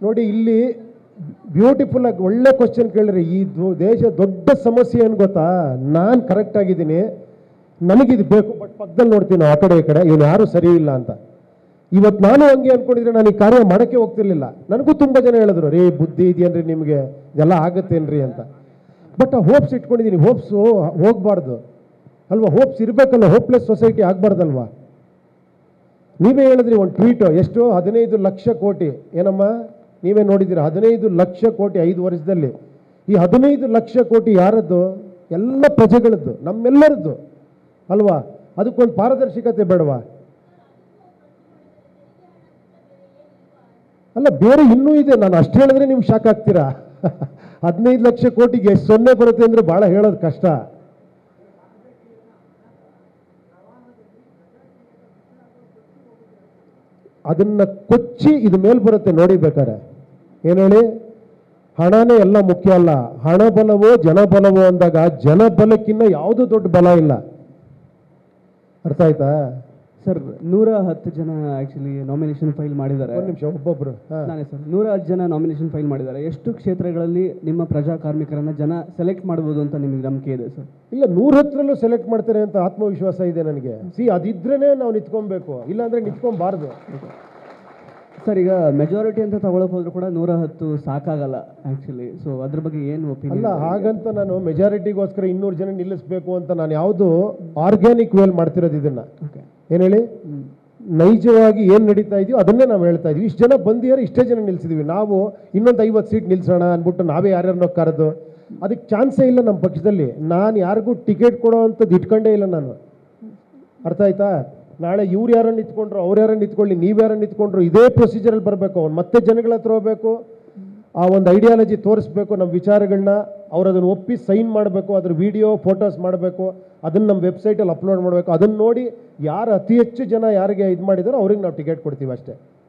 ನೋಡಿ ಇಲ್ಲಿ ಬ್ಯೂಟಿಫುಲ್ ಆಗಿ ಒಳ್ಳೆ ಕ್ವಶನ್ ಕೇಳಿರಿ ಈ ದು- ದೇಶ ದೊಡ್ಡ ಸಮಸ್ಯೆ ಏನು ಗೊತ್ತಾ ನಾನು ಕರೆಕ್ಟ್ ಆಗಿದ್ದೀನಿ ನನಗಿದು ಬೇಕು ಬಟ್ ಪಕ್ಕದಲ್ಲಿ ನೋಡ್ತೀನಿ ಆ ಕಡೆ ಈ ಕಡೆ ಇವನು ಯಾರು ಸರಿ ಇಲ್ಲ ಅಂತ ಇವತ್ತು ನಾನು ಹಂಗೆ ಅನ್ಕೊಂಡಿದ್ರೆ ನಾನು ಈ ಕಾರ್ಯ ಮಾಡೋಕ್ಕೆ ಹೋಗ್ತಿರ್ಲಿಲ್ಲ ನನಗೂ ತುಂಬ ಜನ ಹೇಳಿದ್ರು ರೀ ಬುದ್ಧಿ ಇದೆಯೇನ್ರಿ ನಿಮಗೆ ಇದೆಲ್ಲ ಆಗುತ್ತೇನ್ರಿ ಅಂತ ಬಟ್ ಆ ಹೋಪ್ಸ್ ಇಟ್ಕೊಂಡಿದ್ದೀನಿ ಹೋಪ್ಸು ಹೋಗಬಾರ್ದು ಅಲ್ವಾ ಹೋಪ್ಸ್ ಇರಬೇಕಲ್ಲ ಹೋಪ್ಲೆಸ್ ಸೊಸೈಟಿ ಆಗಬಾರ್ದಲ್ವಾ ನೀವೇ ಹೇಳಿದ್ರಿ ಒಂದು ಟ್ವೀಟು ಎಷ್ಟು ಹದಿನೈದು ಲಕ್ಷ ಕೋಟಿ ಏನಮ್ಮ ನೀವೇ ನೋಡಿದ್ದೀರಾ ಹದಿನೈದು ಲಕ್ಷ ಕೋಟಿ ಐದು ವರ್ಷದಲ್ಲಿ ಈ ಹದಿನೈದು ಲಕ್ಷ ಕೋಟಿ ಯಾರದ್ದು ಎಲ್ಲ ಪ್ರಜೆಗಳದ್ದು ನಮ್ಮೆಲ್ಲರದ್ದು ಅಲ್ವಾ ಅದಕ್ಕೊಂದು ಪಾರದರ್ಶಕತೆ ಬೇಡವಾ ಅಲ್ಲ ಬೇರೆ ಇನ್ನೂ ಇದೆ ನಾನು ಅಷ್ಟು ಹೇಳಿದ್ರೆ ನಿಮ್ಗೆ ಶಾಕ್ ಆಗ್ತೀರಾ ಹದಿನೈದು ಲಕ್ಷ ಕೋಟಿಗೆ ಎಷ್ಟು ಸೊನ್ನೆ ಬರುತ್ತೆ ಅಂದರೆ ಭಾಳ ಹೇಳೋದು ಕಷ್ಟ ಅದನ್ನ ಕೊಚ್ಚಿ ಇದು ಮೇಲ್ ಬರುತ್ತೆ ನೋಡಿ ಬೇಕಾರೆ ಏನು ಹೇಳಿ ಹಣನೇ ಎಲ್ಲ ಮುಖ್ಯ ಅಲ್ಲ ಹಣ ಬಲವೋ ಜನಬಲವೋ ಅಂದಾಗ ಜನಬಲಕ್ಕಿಂತ ಯಾವುದು ದೊಡ್ಡ ಬಲ ಇಲ್ಲ ಅರ್ಥ ಆಯ್ತಾ ಸರ್ ನೂರ ಹತ್ತು ಜನ ಆಕ್ಚುಲಿ ನಾಮಿನೇಷನ್ ಫೈಲ್ ಮಾಡಿದ್ದಾರೆ ಒಂದು ನಿಮಿಷ ಒಬ್ಬೊಬ್ರು ಹಾ. ನಾನೇ ಸರ್ ನೂರ ಹತ್ತು ಜನ ನಾಮಿನೇಷನ್ ಫೈಲ್ ಮಾಡಿದ್ದಾರೆ ಎಷ್ಟು ಕ್ಷೇತ್ರಗಳಲ್ಲಿ ನಿಮ್ಮ ಪ್ರಜಾ ಕಾರ್ಮಿಕರನ್ನ ಜನ ಸೆಲೆಕ್ಟ್ ಮಾಡ್ಬೋದು ಅಂತ ನಿಮಗೆ ನಂಬಿಕೆ ಇದೆ ಸರ್ ಇಲ್ಲ ನೂರ ಹತ್ತರಲ್ಲೂ ಸೆಲೆಕ್ಟ್ ಮಾಡ್ತಾರೆ ಅಂತ ಆತ್ಮವಿಶ್ವಾಸ ಇದೆ ನನಗೆ ಸಿ ಅದಿದ್ರೇನೆ ನಾವು ನಿಂತ್ಕೊಬೇಕು ಇಲ್ಲಾಂದ್ರೆ ನಿಂತ್ಕೊಬಾರ್ದು ಸರ್ ಈಗ ಮೆಜಾರಿಟಿ ಅಂತ ತಗೊಳಕ್ ಹೋದ್ರು ಕೂಡ ನೂರ ಹತ್ತು ಸಾಕಾಗಲ್ಲ ಆಕ್ಚುಲಿ ಸೊ ಅದ್ರ ಬಗ್ಗೆ ಏನು ಅಲ್ಲ ಒಪಿನಿಯನ್ ಹಾಗಂತ ನಾನು ಮೆಜಾರಿಟಿಗೋಸ್ಕರ ಇನ್ನೂರು ಜನ ನಿಲ್ಲಿಸ್ಬೇಕು ಅಂತ ನಾನು ಯಾವುದು ಆರ್ಗ್ಯಾನಿಕ್ ವೇಲ್ ಮಾಡ್ತಿರೋದು ಇದನ್ನ ಓಕೆ ಏನು ಹೇಳಿ ನೈಜವಾಗಿ ಏನು ನಡೀತಾ ಇದೆಯೋ ಅದನ್ನೇ ನಾವು ಹೇಳ್ತಾ ಇದೀವಿ ಇಷ್ಟು ಜನ ಬಂದಿದ್ದಾರೆ ಇಷ್ಟೇ ಜನ ನಿಲ್ಸಿದೀವಿ ನಾವು ಇನ್ನೊಂದು ಐವತ್ತು ಸೀಟ್ ನಿಲ್ಸೋಣ ಅಂದ್ಬಿಟ್ಟು ನಾವೇ ಯಾರ್ಯಾರನ್ನೋ ಕರೆದು ಅದಕ್ಕೆ ಚಾನ್ಸೇ ಇಲ್ಲ ನಮ್ಮ ಪಕ್ಷದಲ್ಲಿ ನಾನು ಯಾರಿಗೂ ಟಿಕೆಟ್ ಕೊಡೋ ಅಂಥದ್ದು ಇಟ್ಕೊಂಡೇ ಇಲ್ಲ ನಾನು ಅರ್ಥ ಆಯ್ತಾ ನಾಳೆ ಇವ್ರು ಯಾರನ್ನ ನಿಂತ್ಕೊಂಡ್ರು ಅವ್ರು ಯಾರನ್ನ ನಿಂತ್ಕೊಳ್ಳಿ ನೀವು ಯಾರನ್ನ ನಿಂತ್ಕೊಂಡ್ರು ಇದೇ ಪ್ರೊಸೀಜರಲ್ಲಿ ಬರಬೇಕು ಅವ್ನು ಮತ್ತೆ ಜನಗಳ ಹತ್ರ ಹೋಗ್ಬೇಕು ಆ ಒಂದು ಐಡಿಯಾಲಜಿ ತೋರಿಸ್ಬೇಕು ನಮ್ಮ ವಿಚಾರಗಳನ್ನ ಅವ್ರು ಅದನ್ನು ಒಪ್ಪಿ ಸೈನ್ ಮಾಡಬೇಕು ಅದ್ರ ವಿಡಿಯೋ ಫೋಟೋಸ್ ಮಾಡಬೇಕು ಅದನ್ನು ನಮ್ಮ ವೆಬ್ಸೈಟಲ್ಲಿ ಅಪ್ಲೋಡ್ ಮಾಡಬೇಕು ಅದನ್ನು ನೋಡಿ ಯಾರು ಅತಿ ಹೆಚ್ಚು ಜನ ಯಾರಿಗೆ ಇದು ಮಾಡಿದಾರೋ ಅವ್ರಿಗೆ ನಾವು ಟಿಕೆಟ್ ಕೊಡ್ತೀವಿ ಅಷ್ಟೇ